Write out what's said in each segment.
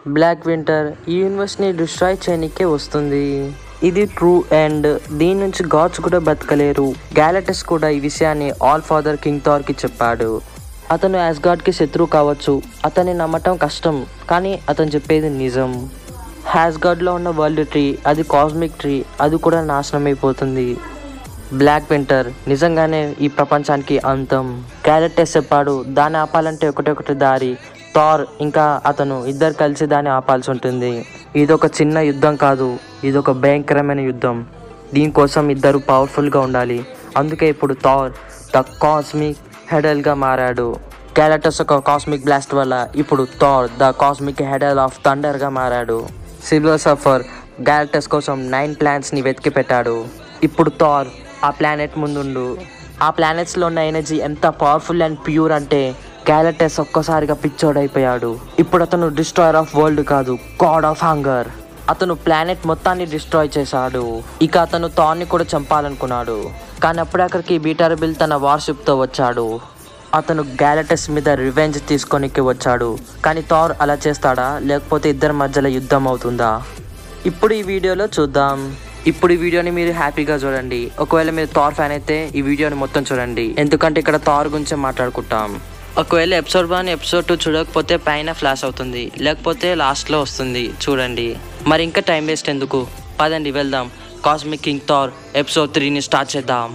Black winter ఈ యూనివర్స్ని destroy చేయనికే వస్తుంది ఇది ట్రూ అండ్ దీని నుంచి గాడ్స్ కూడా బతకలేరు గ్యాలటస్ కూడా ఈ విషయాన్ని ఆల్ ఫాదర్ కింగ్ థార్కి చెప్పాడు అతను యాస్గాడ్కి శత్రువు కావచ్చు అతన్ని నమ్మటం కష్టం కానీ అతను చెప్పేది నిజం హ్యాస్గాడ్లో ఉన్న వరల్డ్ ట్రీ అది కాస్మిక్ ట్రీ అది కూడా నాశనం అయిపోతుంది బ్లాక్ వింటర్ నిజంగానే ఈ ప్రపంచానికి అంతం క్యారెక్టర్స్ చెప్పాడు దాన్ని ఆపాలంటే ఒకటి ఒకటి దారి థార్ ఇంకా అతను ఇద్దరు కలిసి దాన్ని ఆపాల్సి ఉంటుంది ఇది ఒక చిన్న యుద్ధం కాదు ఇది ఒక భయంకరమైన యుద్ధం దీనికోసం ఇద్దరు పవర్ఫుల్గా ఉండాలి అందుకే ఇప్పుడు థార్ ద కాస్మిక్ హెడల్గా మారాడు క్యారెక్టర్స్ ఒక కాస్మిక్ బ్లాస్ట్ వల్ల ఇప్పుడు థార్ ద కాస్మిక్ హెడల్ ఆఫ్ థండర్గా మారాడు సిల్వర్ సఫర్ గ్యాలక్టస్ కోసం నైన్ ప్లానెట్స్ని వెతికి పెట్టాడు ఇప్పుడు థార్ ఆ ప్లానెట్ ముందుండు ఆ ప్లానెట్స్లో ఉన్న ఎనర్జీ ఎంత పవర్ఫుల్ అండ్ ప్యూర్ అంటే గ్యాలక్టస్ ఒక్కసారిగా పిచ్చోడైపోయాడు ఇప్పుడు అతను డిస్ట్రాయర్ ఆఫ్ వరల్డ్ కాదు గాడ్ ఆఫ్ హంగర్ అతను ప్లానెట్ మొత్తాన్ని డిస్ట్రాయ్ చేశాడు ఇక అతను థార్ని కూడా చంపాలనుకున్నాడు కానీ అప్పుడే అక్కడికి బీటారబిల్ తన వార్షిప్తో వచ్చాడు అతను గ్యాలటస్ మీద రివెంజ్ తీసుకొనికి వచ్చాడు కానీ థార్ అలా చేస్తాడా లేకపోతే ఇద్దరి మధ్యలో యుద్ధం అవుతుందా ఇప్పుడు ఈ వీడియోలో చూద్దాం ఇప్పుడు ఈ వీడియోని మీరు హ్యాపీగా చూడండి ఒకవేళ మీరు థార్ ఫ్యాన్ అయితే ఈ వీడియోని మొత్తం చూడండి ఎందుకంటే ఇక్కడ థార్ గురించి మాట్లాడుకుంటాం ఒకవేళ ఎపిసోడ్ వన్ ఎపిసోడ్ టూ చూడకపోతే పైన ఫ్లాష్ అవుతుంది లేకపోతే లాస్ట్లో వస్తుంది చూడండి మరి ఇంకా టైం వేస్ట్ ఎందుకు పదండి వెళ్దాం కాస్మిక్ కింగ్ థార్ ఎపిసోడ్ త్రీని స్టార్ట్ చేద్దాం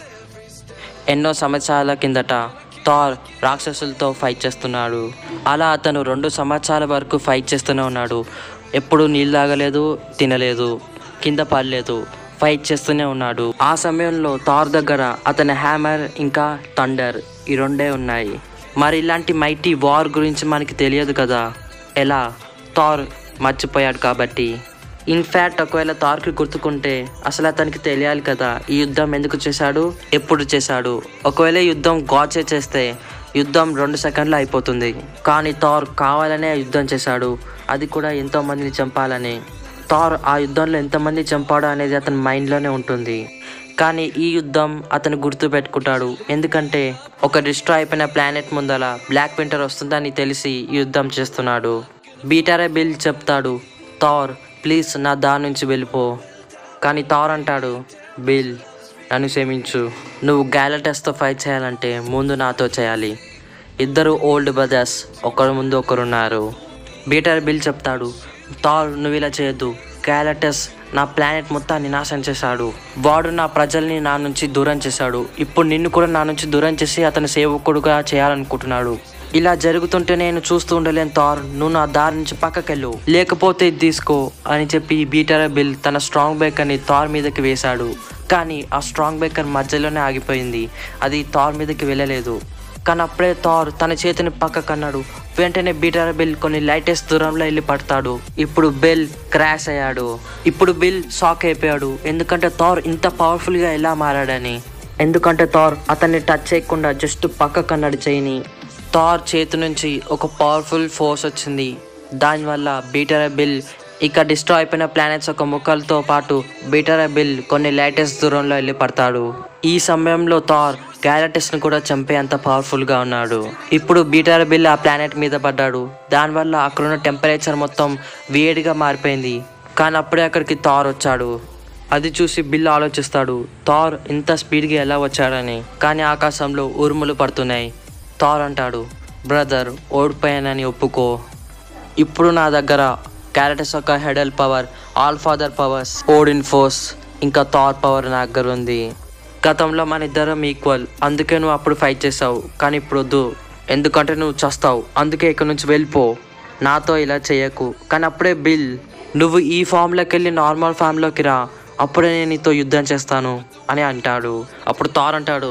ఎన్నో సంవత్సరాల కిందట థార్ రాక్షసులతో ఫైట్ చేస్తున్నాడు అలా అతను రెండు సంవత్సరాల వరకు ఫైట్ చేస్తూనే ఉన్నాడు ఎప్పుడు నీళ్ళు తాగలేదు తినలేదు కింద పడలేదు ఫైట్ చేస్తూనే ఉన్నాడు ఆ సమయంలో థార్ దగ్గర అతని హ్యామర్ ఇంకా థండర్ ఈ రెండే ఉన్నాయి మరి ఇలాంటి మైటీ వార్ గురించి మనకి తెలియదు కదా ఎలా థార్ మర్చిపోయాడు కాబట్టి ఇన్ఫ్యాక్ట్ ఒకవేళ థార్కి గుర్తుకుంటే అసలు అతనికి తెలియాలి కదా ఈ యుద్ధం ఎందుకు చేశాడు ఎప్పుడు చేశాడు ఒకవేళ ఈ యుద్ధం గాడ్సే చేస్తే యుద్ధం రెండు సెకండ్లో అయిపోతుంది కానీ థార్ కావాలనే ఆ యుద్ధం చేశాడు అది కూడా ఎంతో మందిని చంపాలని థార్ ఆ యుద్ధంలో ఎంతమంది చంపాడు అనేది అతని మైండ్లోనే ఉంటుంది కానీ ఈ యుద్ధం అతను గుర్తు పెట్టుకుంటాడు ఎందుకంటే ఒక డిస్ట్రాయ్ అయిపోయిన ప్లానెట్ ముందల బ్లాక్ వింటర్ వస్తుందని తెలిసి ఈ యుద్ధం చేస్తున్నాడు బీటారే బిల్ చెప్తాడు థార్ ప్లీజ్ నా దాని నుంచి వెళ్ళిపో కానీ థార్ అంటాడు బిల్ నన్ను క్షమించు నువ్వు గ్యాలటస్తో ఫైట్ చేయాలంటే ముందు నాతో చేయాలి ఇద్దరు ఓల్డ్ బ్రదర్స్ ఒకరు ముందు ఒకరున్నారు బీటర్ బిల్ చెప్తాడు థార్ నువ్వు ఇలా చేయొద్దు గ్యాలటస్ నా ప్లానెట్ మొత్తాన్ని నాశనం చేశాడు వాడు నా ప్రజల్ని నా నుంచి దూరం చేశాడు ఇప్పుడు నిన్ను కూడా నా నుంచి దూరం చేసి అతని సేవకుడుగా చేయాలనుకుంటున్నాడు ఇలా జరుగుతుంటే నేను చూస్తూ ఉండలేను థార్ నువ్వు నా దారి నుంచి పక్కకెళ్ళు లేకపోతే ఇది తీసుకో అని చెప్పి బీటర్ బిల్ తన స్ట్రాంగ్ బేకర్ని థార్ మీదకి వేశాడు కానీ ఆ స్ట్రాంగ్ బేకర్ మధ్యలోనే ఆగిపోయింది అది థార్ మీదకి వెళ్ళలేదు కానీ అప్పుడే థార్ తన చేతిని పక్కకు అన్నాడు వెంటనే బీటర్ బిల్ కొన్ని లైటెస్ట్ దూరంలో వెళ్ళి పడతాడు ఇప్పుడు బిల్ క్రాష్ అయ్యాడు ఇప్పుడు బిల్ షాక్ అయిపోయాడు ఎందుకంటే థార్ ఇంత పవర్ఫుల్ గా ఎలా మారాడని ఎందుకంటే థార్ అతన్ని టచ్ చేయకుండా జస్ట్ పక్కకు అన్నాడు చేయని థార్ చేతి నుంచి ఒక పవర్ఫుల్ ఫోర్స్ వచ్చింది దానివల్ల బీటర్ బిల్ ఇక డిస్ట్రాయ్ అయిపోయిన ప్లానెట్స్ ఒక ముక్కలతో పాటు బీటర్ బిల్ కొన్ని లేటెస్ట్ దూరంలో వెళ్ళి పడతాడు ఈ సమయంలో థార్ గ్యాలటస్ ను కూడా చంపేంత పవర్ఫుల్ గా ఉన్నాడు ఇప్పుడు బీటర్ బిల్ ఆ ప్లానెట్ మీద పడ్డాడు దానివల్ల అక్కడున్న టెంపరేచర్ మొత్తం వేడిగా మారిపోయింది కానీ అప్పుడే అక్కడికి థార్ వచ్చాడు అది చూసి బిల్ ఆలోచిస్తాడు థార్ ఇంత స్పీడ్గా ఎలా వచ్చాడని కానీ ఆకాశంలో ఉరుములు పడుతున్నాయి థార్ అంటాడు బ్రదర్ ఓడిపోయానని ఒప్పుకో ఇప్పుడు నా దగ్గర క్యారెటస్ యొక్క హెడల్ power all father powers Odin force ఇంకా థార్ పవర్ నా దగ్గర ఉంది గతంలో మన ఇద్దరం ఈక్వల్ అందుకే నువ్వు అప్పుడు ఫైట్ చేసావు కానీ ఇప్పుడు వద్దు ఎందుకంటే నువ్వు చస్తావు అందుకే ఇక్కడ నుంచి వెళ్ళిపో నాతో ఇలా చేయకు కానీ అప్పుడే బిల్ నువ్వు ఈ ఫామ్లోకి వెళ్ళి నార్మల్ ఫామ్లోకి రా అప్పుడే నేను నీతో యుద్ధం చేస్తాను అని అంటాడు అప్పుడు థార్ అంటాడు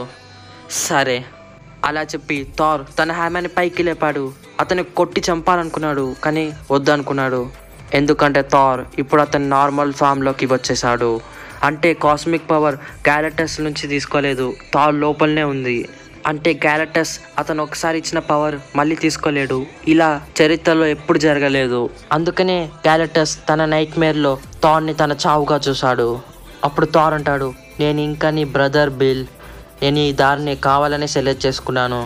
సరే అలా చెప్పి థార్ తన హ్యామని పైకి లేపాడు అతన్ని కొట్టి చంపాలనుకున్నాడు కానీ వద్దనుకున్నాడు ఎందుకంటే థార్ ఇప్పుడు అతను నార్మల్ ఫామ్లోకి వచ్చేసాడు అంటే కాస్మిక్ పవర్ గ్యాలటస్ నుంచి తీసుకోలేదు థార్ లోపలనే ఉంది అంటే గ్యాలటస్ అతను ఒకసారి ఇచ్చిన పవర్ మళ్ళీ తీసుకోలేడు ఇలా చరిత్రలో ఎప్పుడు జరగలేదు అందుకనే గ్యాలటస్ తన నైట్ మేర్లో థార్ని తన చావుగా చూశాడు అప్పుడు థార్ అంటాడు నేను ఇంకా నీ బ్రదర్ బిల్ నేను ఈ దారిని కావాలని సెలెక్ట్ చేసుకున్నాను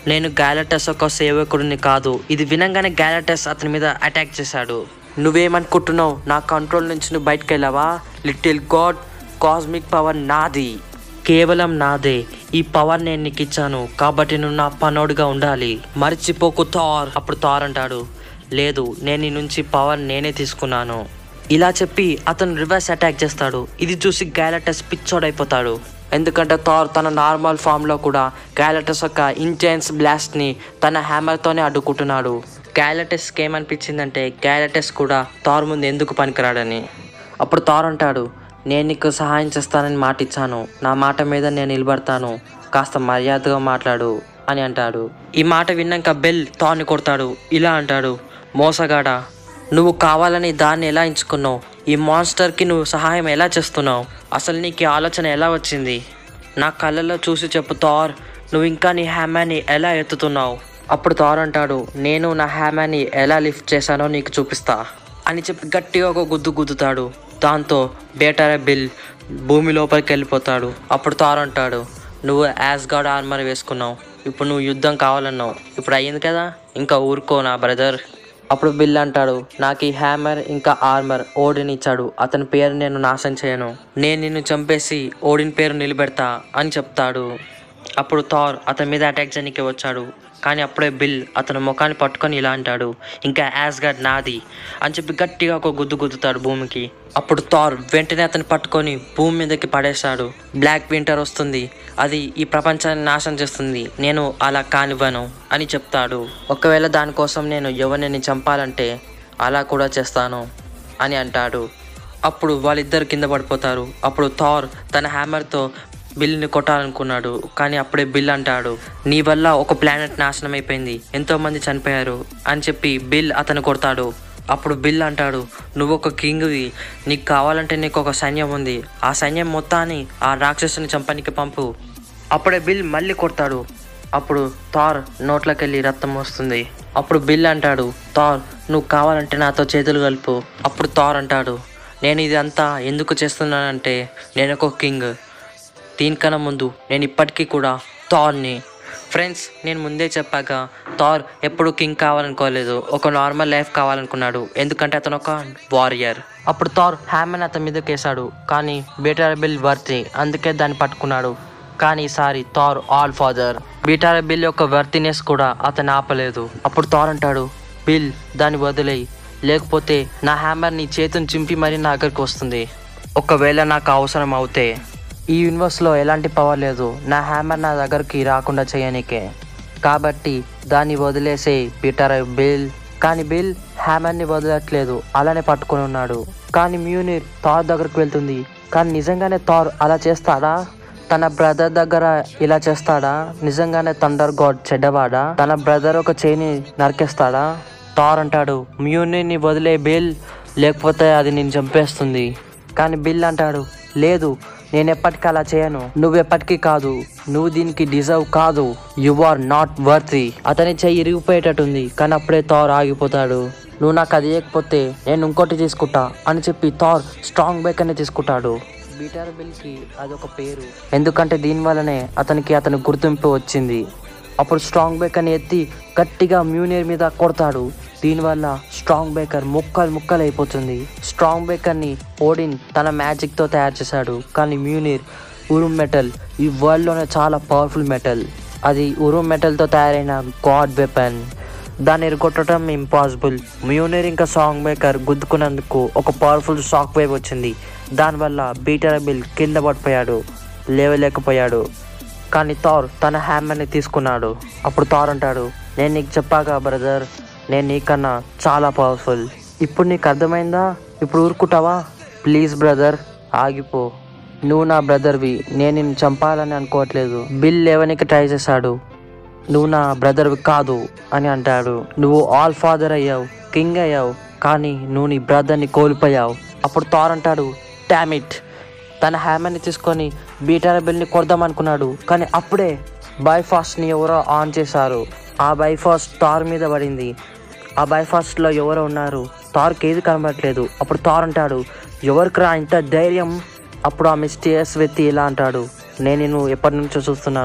నేను గ్యాలటస్ ఒక సేవకుడిని కాదు ఇది వినంగానే గ్యాలటస్ అతని మీద అటాక్ చేశాడు నువ్వేమనుకుంటున్నావు నా కంట్రోల్ నుంచి నువ్వు బయటకు వెళ్ళావా లిటిల్ గాడ్ కాస్మిక్ పవర్ నాది కేవలం నాదే ఈ పవర్ నేను నీకు ఇచ్చాను కాబట్టి నువ్వు నా పనోడుగా ఉండాలి మర్చిపోకు థార్ అప్పుడు థార్ అంటాడు లేదు నేను నీ నుంచి పవర్ నేనే తీసుకున్నాను ఇలా చెప్పి అతను రివర్స్ అటాక్ చేస్తాడు ఇది చూసి గ్యాలటస్ పిచ్చోడైపోతాడు ఎందుకంటే థార్ తన నార్మల్ ఫామ్లో కూడా గ్యాలటస్ యొక్క ఇంటెన్స్ బ్లాస్ట్ని తన హ్యామర్తోనే అడ్డుకుంటున్నాడు గ్యాలటస్కి ఏమనిపించిందంటే గ్యాలటస్ కూడా థార్ ముందు ఎందుకు పనికిరాడని అప్పుడు థార్ అంటాడు నేను నీకు సహాయం చేస్తానని మాట ఇచ్చాను నా మాట మీద నేను నిలబడతాను కాస్త మర్యాదగా మాట్లాడు అని అంటాడు ఈ మాట విన్నాక బెల్ థార్ని కొడతాడు ఇలా అంటాడు మోసగాడా నువ్వు కావాలని దాన్ని ఎలా ఎంచుకున్నావు ఈ మాన్స్టర్కి నువ్వు సహాయం ఎలా చేస్తున్నావు అసలు నీకు ఈ ఆలోచన ఎలా వచ్చింది నా కళ్ళల్లో చూసి చెప్పు థార్ నువ్వు ఇంకా నీ హ్యామాన్ని ఎలా ఎత్తుతున్నావు అప్పుడు థార్ అంటాడు నేను నా హ్యామాన్ని ఎలా లిఫ్ట్ చేశానో నీకు చూపిస్తా అని చెప్పి గట్టిగా ఒక గుద్దు గుద్దుతాడు దాంతో బేటారే బిల్ భూమి లోపలికి వెళ్ళిపోతాడు అప్పుడు థార్ అంటాడు నువ్వు యాజ్ గాడ్ ఆర్మర్ వేసుకున్నావు ఇప్పుడు నువ్వు యుద్ధం కావాలన్నావు ఇప్పుడు అయ్యింది కదా ఇంకా ఊరుకో నా బ్రదర్ అప్పుడు బిల్ అంటాడు నాకు ఈ హ్యామర్ ఇంకా ఆర్మర్ ఓడిన్ ఇచ్చాడు అతని పేరు నేను నాశనం చేయను నేను నిన్ను చంపేసి ఓడిన్ పేరు నిలబెడతా అని చెప్తాడు అప్పుడు థార్ అతని మీద అటాక్ చేయడానికి వచ్చాడు కానీ అప్పుడే బిల్ అతని ముఖాన్ని పట్టుకొని ఇలా అంటాడు ఇంకా యాజ్ గాడ్ నాది అని చెప్పి గట్టిగా ఒక గుద్దు గుద్దుతాడు భూమికి అప్పుడు థార్ వెంటనే అతన్ని పట్టుకొని భూమి మీదకి పడేశాడు బ్లాక్ వింటర్ వస్తుంది అది ఈ ప్రపంచాన్ని నాశనం చేస్తుంది నేను అలా కానివ్వను అని చెప్తాడు ఒకవేళ దానికోసం నేను ఎవరిని చంపాలంటే అలా కూడా చేస్తాను అని అంటాడు అప్పుడు వాళ్ళిద్దరు కింద పడిపోతారు అప్పుడు థార్ తన హ్యామర్తో బిల్ని కొట్టాలనుకున్నాడు కానీ అప్పుడే బిల్ అంటాడు నీ వల్ల ఒక ప్లానెట్ నాశనం అయిపోయింది ఎంతో మంది చనిపోయారు అని చెప్పి బిల్ అతను కొడతాడు అప్పుడు బిల్ అంటాడు నువ్వు ఒక కింగ్వి నీకు కావాలంటే నీకు ఒక సైన్యం ఉంది ఆ సైన్యం మొత్తాన్ని ఆ రాక్షసుని చంపనికి పంపు అప్పుడే బిల్ మళ్ళీ కొడతాడు అప్పుడు థార్ నోట్లోకి వెళ్ళి రక్తం వస్తుంది అప్పుడు బిల్ అంటాడు థార్ నువ్వు కావాలంటే నాతో చేతులు కలుపు అప్పుడు థార్ అంటాడు నేను ఇదంతా ఎందుకు చేస్తున్నానంటే నేను ఒక కింగ్ దీనికన్నా ముందు నేను ఇప్పటికీ కూడా థార్ని ఫ్రెండ్స్ నేను ముందే చెప్పాక థార్ ఎప్పుడు కింగ్ కావాలనుకోలేదు ఒక నార్మల్ లైఫ్ కావాలనుకున్నాడు ఎందుకంటే అతను ఒక వారియర్ అప్పుడు థార్ హ్యామన్ అతని మీద కేసాడు కానీ బీటర్ బిల్ వర్తి అందుకే దాన్ని పట్టుకున్నాడు కానీ ఈసారి Thor all father Beta Bill యొక్క వర్తినెస్ కూడా అతను ఆపలేదు అప్పుడు థార్ అంటాడు బిల్ దాన్ని వదిలేయి లేకపోతే నా హ్యామర్ నీ చేతిని చింపి మరీ నా దగ్గరికి వస్తుంది ఒకవేళ నాకు అవసరం అవుతే ఈ యూనివర్స్లో ఎలాంటి పవర్ లేదు నా హ్యామర్ నా దగ్గరికి రాకుండా చేయనీకే కాబట్టి దాన్ని వదిలేసే పీటర్ బిల్ కానీ బిల్ హ్యామర్ని వదలట్లేదు అలానే పట్టుకొని ఉన్నాడు కానీ మ్యూనిర్ థార్ దగ్గరికి వెళ్తుంది కానీ నిజంగానే థార్ అలా చేస్తాడా తన బ్రదర్ దగ్గర ఇలా చేస్తాడా నిజంగానే థండర్ గాడ్ చెడ్డవాడా తన బ్రదర్ ఒక చేయిని నరికేస్తాడా థార్ అంటాడు మ్యూనిని వదిలే బిల్ లేకపోతే అది నేను చంపేస్తుంది కానీ బిల్ అంటాడు లేదు నేను ఎప్పటికీ అలా చేయను నువ్వు ఎప్పటికీ కాదు నువ్వు దీనికి డిజర్వ్ కాదు యు ఆర్ నాట్ వర్తీ అతని చెయ్యి ఇరిగిపోయేటట్టుంది కానీ అప్పుడే థార్ ఆగిపోతాడు నువ్వు నాకు అది ఇవ్వకపోతే నేను ఇంకోటి తీసుకుంటా అని చెప్పి థార్ స్ట్రాంగ్ బైక్ అని తీసుకుంటాడు బీటర్ బిల్కి అదొక పేరు ఎందుకంటే దీని వల్లనే అతనికి అతని గుర్తింపు వచ్చింది అప్పుడు స్ట్రాంగ్ బేకర్ని ఎత్తి గట్టిగా మ్యూనియర్ మీద కొడతాడు దీనివల్ల స్ట్రాంగ్ బేకర్ ముక్కలు ముక్కలు అయిపోతుంది స్ట్రాంగ్ బేకర్ని ఓడిన్ తన మ్యాజిక్తో తయారు చేశాడు కానీ మ్యూనిర్ ఉరుమ్ మెటల్ ఈ వరల్డ్లోనే చాలా పవర్ఫుల్ మెటల్ అది ఉరుమ్ మెటల్తో తయారైన గాడ్ వెపన్ దాన్ని ఎరగొట్టడం ఇంపాసిబుల్ మ్యూనిర్ ఇంకా సాంగ్ మేకర్ గుద్దుకున్నందుకు ఒక పవర్ఫుల్ షాక్ వేవ్ వచ్చింది దానివల్ల బీటర్ బిల్ కింద పడిపోయాడు లేవలేకపోయాడు కానీ థార్ తన హ్యామర్ని తీసుకున్నాడు అప్పుడు థార్ అంటాడు నేను నీకు చెప్పాగా బ్రదర్ నేను నీకన్నా చాలా పవర్ఫుల్ ఇప్పుడు నీకు అర్థమైందా ఇప్పుడు ఊరుకుంటావా ప్లీజ్ బ్రదర్ ఆగిపో నువ్వు నా బ్రదర్వి నేను నిన్ను చంపాలని అనుకోవట్లేదు బిల్ లేవనికి ట్రై చేశాడు నువ్వు నా బ్రదర్వి కాదు అని అంటాడు నువ్వు ఆల్ ఫాదర్ అయ్యావు కింగ్ అయ్యావు కానీ నువ్వు నీ బ్రదర్ని కోల్పోయావు అప్పుడు థార్ అంటాడు డామిట్ తన హ్యామర్ని తీసుకొని బీటర్ బిల్ని కొడదాం అనుకున్నాడు కానీ అప్పుడే బైఫాస్ట్ని ఎవరో ఆన్ చేశారు ఆ బైఫాస్ట్ థార్ మీద పడింది ఆ బైఫాస్ట్లో ఎవరో ఉన్నారు థార్కి ఏది కనబడట్లేదు అప్పుడు థార్ అంటాడు ఎవరికిరా ఇంత ధైర్యం అప్పుడు ఆ మిస్టీరియస్ వ్యక్తి ఇలా అంటాడు నేను నిన్ను ఎప్పటి నుంచో చూస్తున్నాను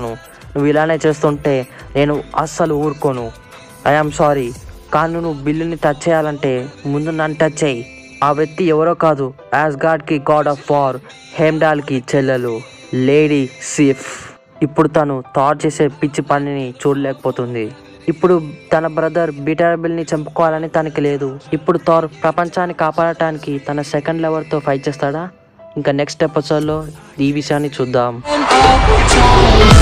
నువ్వు ఇలానే చేస్తుంటే నేను అస్సలు ఊరుకోను ఐఆమ్ సారీ కానీ నువ్వు బిల్లుని టచ్ చేయాలంటే ముందు నన్ను టచ్ చేయి ఆ వ్యక్తి ఎవరో కాదు యాజ్ గాడ్కి గాడ్ ఆఫ్ వార్ హేమ్డాల్కి చెల్లెలు లేడీ సిఫ్ ఇప్పుడు తను థాట్ చేసే పిచ్చి పనిని చూడలేకపోతుంది ఇప్పుడు తన బ్రదర్ బీటారబిల్ని చంపుకోవాలని తనకి లేదు ఇప్పుడు థార్ ప్రపంచాన్ని కాపాడటానికి తన సెకండ్ లవర్తో ఫైట్ చేస్తాడా ఇంకా నెక్స్ట్ ఎపిసోడ్లో ఈ విషయాన్ని చూద్దాం all the time.